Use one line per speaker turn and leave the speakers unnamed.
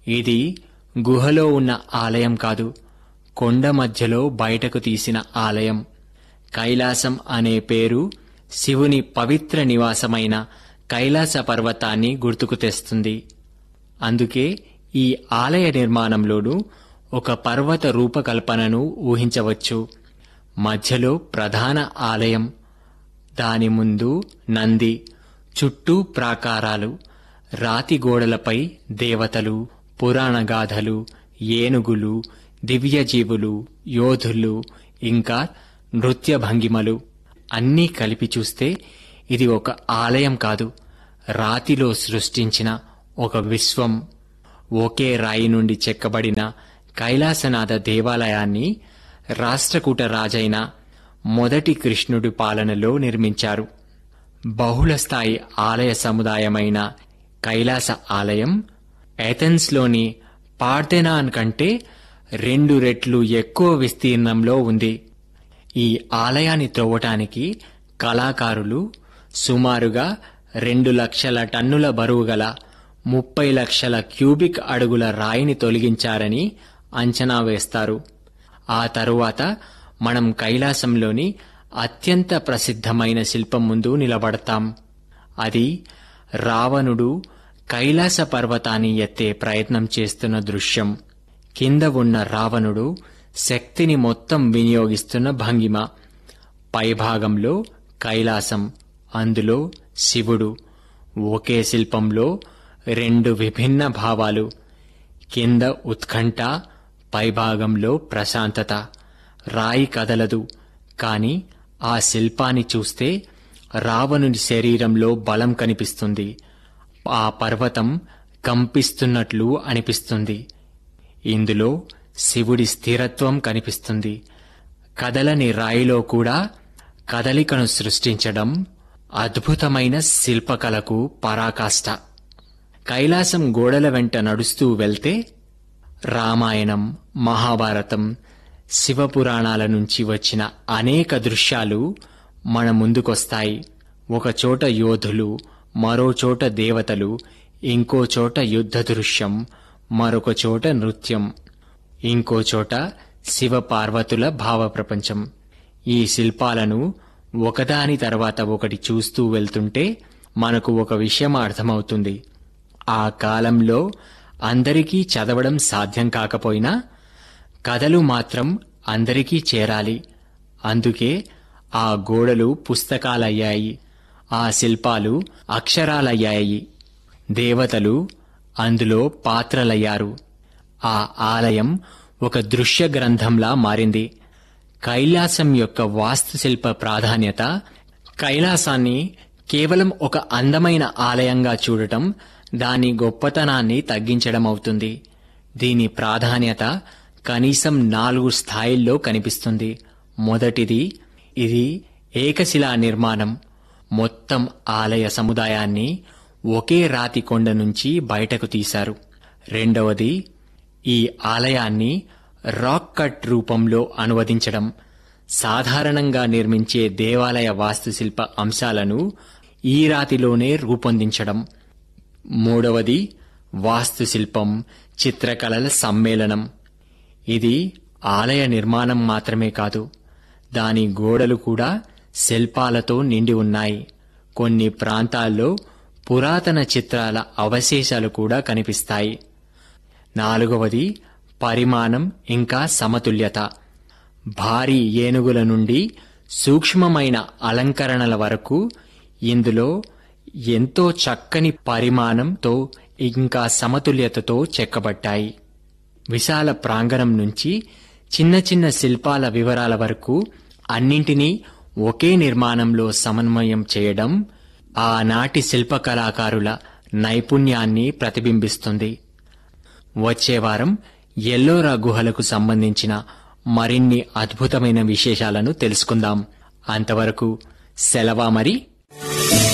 ఇది గుహలో ఉన్న ఆలయం కాదు కొండ మధ్యలో బయటకు తీసిన ఆలయం కైలాసం అనే పేరు శివుని పవిత్ర నివాసమైన కైలాస పర్వతాన్ని గుర్తుకు తెస్తుంది అందుకే ఈ ఆలయ నిర్మాణంలోనూ ఒక పర్వత రూపకల్పనను ఊహించవచ్చు మధ్యలో ప్రధాన ఆలయం దాని ముందు నంది చుట్టూ ప్రాకారాలు రాతి గోడలపై దేవతలు పురాణగాథలు ఏనుగులు దివ్యజీవులు యోధులు ఇంకా నృత్య భంగిమలు అన్నీ కలిపి చూస్తే ఇది ఒక ఆలయం కాదు రాతిలో సృష్టించిన ఒక విశ్వం ఒకే రాయి నుండి చెక్కబడిన కైలాసనాథ దేవాలయాన్ని రాష్ట్రకూట రాజైన మొదటి కృష్ణుడి పాలనలో నిర్మించారు బహుళస్థాయి ఆలయ సముదాయమైన కైలాస ఆలయం ఏథెన్స్లోని పార్థెనాన్ కంటే రెండు రెట్లు ఎక్కువ విస్తీర్ణంలో ఉంది ఈ ఆలయాన్ని త్రవ్వటానికి కళాకారులు సుమారుగా రెండు లక్షల టన్నుల బరువు గల ముప్పై లక్షల క్యూబిక్ అడుగుల రాయిని తొలగించారని అంచనా వేస్తారు ఆ తరువాత మనం కైలాసంలోని అత్యంత ప్రసిద్ధమైన శిల్పం ముందు నిలబడతాం అది రావణుడు కైలాస పర్వతాన్ని ఎత్తే ప్రయత్నం చేస్తున్న దృశ్యం కింద ఉన్న రావణుడు శక్తిని మొత్తం వినియోగిస్తున్న భంగిమ పైభాగంలో కైలాసం అందులో శివుడు ఒకే శిల్పంలో రెండు విభిన్న భావాలు కింద ఉత్కంఠ పైభాగంలో ప్రశాంతత రాయి కదలదు కాని ఆ శిల్పాన్ని చూస్తే రావణుని శరీరంలో బలం కనిపిస్తుంది ఆ పర్వతం కంపిస్తున్నట్లు అనిపిస్తుంది ఇందులో శివుడి స్థిరత్వం కనిపిస్తుంది కదలని రాయిలో కూడా కదలికను సృష్టించడం అద్భుతమైన శిల్పకళకు పరాకాష్ట కైలాసం గోడల వెంట నడుస్తూ వెళ్తే రామాయణం మహాభారతం శివపురాణాల నుంచి వచ్చిన అనేక దృశ్యాలు మన ముందుకొస్తాయి ఒక చోట యోధులు మరో చోట దేవతలు ఇంకో చోట యుద్ధ దృశ్యం మరొక చోట నృత్యం ఇంకో చోట శివ పార్వతుల భావ ప్రపంచం ఈ శిల్పాలను ఒకదాని తర్వాత ఒకటి చూస్తూ వెళ్తుంటే మనకు ఒక విషయం అర్థమవుతుంది ఆ కాలంలో అందరికీ చదవడం సాధ్యం కాకపోయినా కథలు మాత్రం అందరికీ చేరాలి అందుకే ఆ గోడలు పుస్తకాలయ్యాయి ఆ శిల్పాలు అక్షరాలయ్యాయి దేవతలు అందులో పాత్రలయ్యారు ఆ ఆలయం ఒక దృశ్య గ్రంథంలా మారింది కైలాసం యొక్క వాస్తుశిల్ప ప్రాధాన్యత కైలాసాన్ని కేవలం ఒక అందమైన ఆలయంగా చూడటం దాని గొప్పతనాన్ని తగ్గించడం అవుతుంది దీని ప్రాధాన్యత కనీసం నాలుగు స్థాయిల్లో కనిపిస్తుంది మొదటిది ఇది ఏకశిలా నిర్మాణం మొత్తం ఆలయ సముదాయాన్ని ఒకే రాతి కొండ నుంచి బయటకు తీశారు రెండవది ఈ ఆలయాన్ని రాక్ కట్ రూపంలో అనువదించడం సాధారణంగా నిర్మించే దేవాలయ వాస్తుశిల్ప అంశాలను ఈ రాతిలోనే రూపొందించడం మూడవది వాస్తుశిల్పం చిత్రకళల సమ్మేళనం ఇది ఆలయ నిర్మాణం మాత్రమే కాదు దాని గోడలు కూడా శిల్పాలతో నిండి ఉన్నాయి కొన్ని ప్రాంతాల్లో పురాతన చిత్రాల అవశేషాలు కూడా కనిపిస్తాయి నాలుగవది పరిమాణం ఇంకా సమతుల్యత భారీ ఏనుగుల నుండి సూక్ష్మమైన అలంకరణల వరకు ఇందులో ఎంతో చక్కని పరిమాణంతో ఇంకా సమతుల్యతతో చెక్కబట్టాయి విశాల ప్రాంగణం నుంచి చిన్న చిన్న శిల్పాల వివరాల వరకు అన్నింటినీ ఒకే నిర్మాణంలో సమన్వయం చేయడం ఆనాటి శిల్పకళాకారుల నైపుణ్యాన్ని ప్రతిబింబిస్తుంది వచ్చే వారం ఎల్లోరా గుహలకు సంబంధించిన మరిన్ని అద్భుతమైన విశేషాలను తెలుసుకుందాం అంతవరకు సెలవా మరి